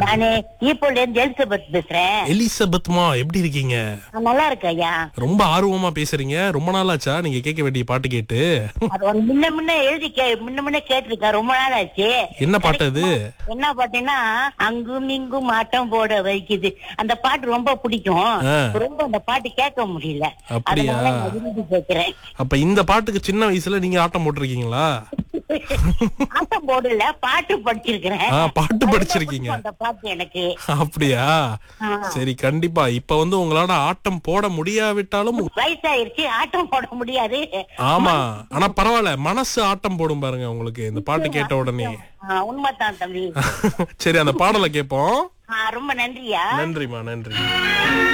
நானு ஈப்போல இருந்து எலிசபெத் பேசுறேன் எலிசபெத்மா எப்படி இருக்கீங்க நான் நல்லா இருக்கேன் ஐயா ரொம்ப ஆர்வமா பேசுறீங்க ரொம்ப நாளாச்சா நீங்க கேட்க வேண்டிய பாட்டு கேட்டு அது ஒரு முன்ன முன்ன எழுதி கே முன்ன முன்ன கேட்டிருக்கேன் ரொம்ப நாள் ஆச்சு என்ன பாட்டு அது என்ன பாத்தீங்கன்னா அங்கும் இங்கும் ஆட்டம் போட வைக்குது அந்த பாட்டு ரொம்ப பிடிக்கும் ஆ. ரொம்ப அந்த பாட்டு கேட்க முடியல அப்படியா? அதனால நான் விரும்பி கேட்கிறேன் அப்ப இந்த பாட்டுக்கு சின்ன வயசுல நீங்க ஆட்டம் போட்டிருக்கீங்களா ஆட்டம் போடல பாட்டு படிச்சிருக்கிறேன் ஆ, பாட்டு ரொம்ப படிச்சிருக்கீங்க. பிடிக்கும் அந்த பாட்டு எனக்கு அப்படியா ஆ. சரி கண்டிப்பா இப்ப வந்து உங்களால ஆட்டம் போட முடியாவிட்டாலும் வயசாயிருச்சு ஆட்டம் போட முடியாது ஆமா ஆனா பரவாயில்ல மனசு ஆட்டம் போடும் பாருங்க உங்களுக்கு இந்த பாட்டு கேட்ட உடனே ஆ, உண்மைதான் தம்பி சரி அந்த பாடலை கேட்போம் ஆ, ரொம்ப நன்றியா நன்றிமா நன்றி